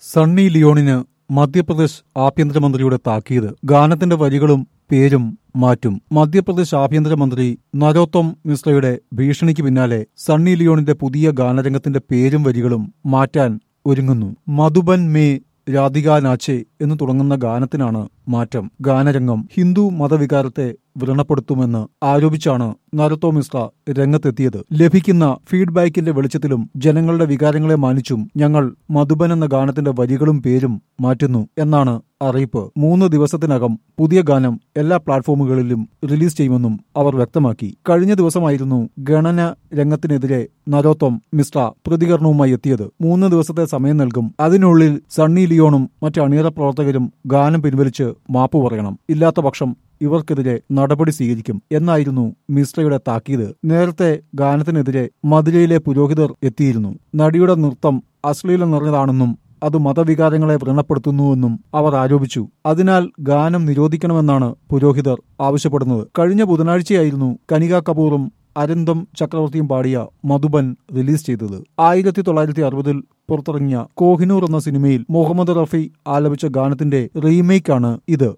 സണ്ണി ലിയോണിന് മധ്യപ്രദേശ് ആഭ്യന്തരമന്ത്രിയുടെ താക്കീത് ഗാനത്തിന്റെ വരികളും പേരും മാറ്റും മധ്യപ്രദേശ് ആഭ്യന്തരമന്ത്രി നരോത്തം മിശ്രയുടെ ഭീഷണിക്ക് പിന്നാലെ സണ്ണി ലിയോണിന്റെ പുതിയ ഗാനരംഗത്തിന്റെ പേരും വരികളും മാറ്റാൻ ഒരുങ്ങുന്നു മധുബൻ മേ രാധിക നാച്ചെ എന്ന് തുടങ്ങുന്ന ഗാനത്തിനാണ് മാറ്റം ഗാനരംഗം ഹിന്ദു മതവികാരത്തെ വ്രണപ്പെടുത്തുമെന്ന് ആരോപിച്ചാണ് നരത്തോ മിശ്ര രംഗത്തെത്തിയത് ലഭിക്കുന്ന ഫീഡ്ബാക്കിന്റെ വെളിച്ചത്തിലും ജനങ്ങളുടെ വികാരങ്ങളെ മാനിച്ചും ഞങ്ങൾ മധുബൻ എന്ന ഗാനത്തിന്റെ വരികളും പേരും മാറ്റുന്നു എന്നാണ് അറിയിപ്പ് മൂന്ന് ദിവസത്തിനകം പുതിയ ഗാനം എല്ലാ പ്ലാറ്റ്ഫോമുകളിലും റിലീസ് ചെയ്യുമെന്നും അവർ വ്യക്തമാക്കി കഴിഞ്ഞ ദിവസമായിരുന്നു ഗണന രംഗത്തിനെതിരെ നരോത്തം മിശ്ര പ്രതികരണവുമായി എത്തിയത് മൂന്ന് ദിവസത്തെ സമയം നൽകും അതിനുള്ളിൽ സണ്ണി ലിയോണും മറ്റ് അണിയറ പ്രവർത്തകരും ഗാനം പിൻവലിച്ച് മാപ്പ് പറയണം ഇല്ലാത്ത പക്ഷം ഇവർക്കെതിരെ നടപടി സ്വീകരിക്കും എന്നായിരുന്നു മിശ്രയുടെ താക്കീത് നേരത്തെ ഗാനത്തിനെതിരെ മധുരയിലെ പുരോഹിതർ എത്തിയിരുന്നു നടിയുടെ നൃത്തം അശ്ലീലം നിറഞ്ഞതാണെന്നും അത് മതവികാരങ്ങളെ വ്രണപ്പെടുത്തുന്നുവെന്നും അവർ ആരോപിച്ചു അതിനാൽ ഗാനം നിരോധിക്കണമെന്നാണ് പുരോഹിതർ ആവശ്യപ്പെടുന്നത് കഴിഞ്ഞ ബുധനാഴ്ചയായിരുന്നു കനിക കപൂറും അരന്തം ചക്രവർത്തിയും പാടിയ മധുബൻ റിലീസ് ചെയ്തത് ആയിരത്തി തൊള്ളായിരത്തി അറുപതിൽ പുറത്തിറങ്ങിയ കോഹിനൂർ എന്ന സിനിമയിൽ മുഹമ്മദ് റഫി ആലപിച്ച ഗാനത്തിന്റെ റീമേക്കാണ് ഇത്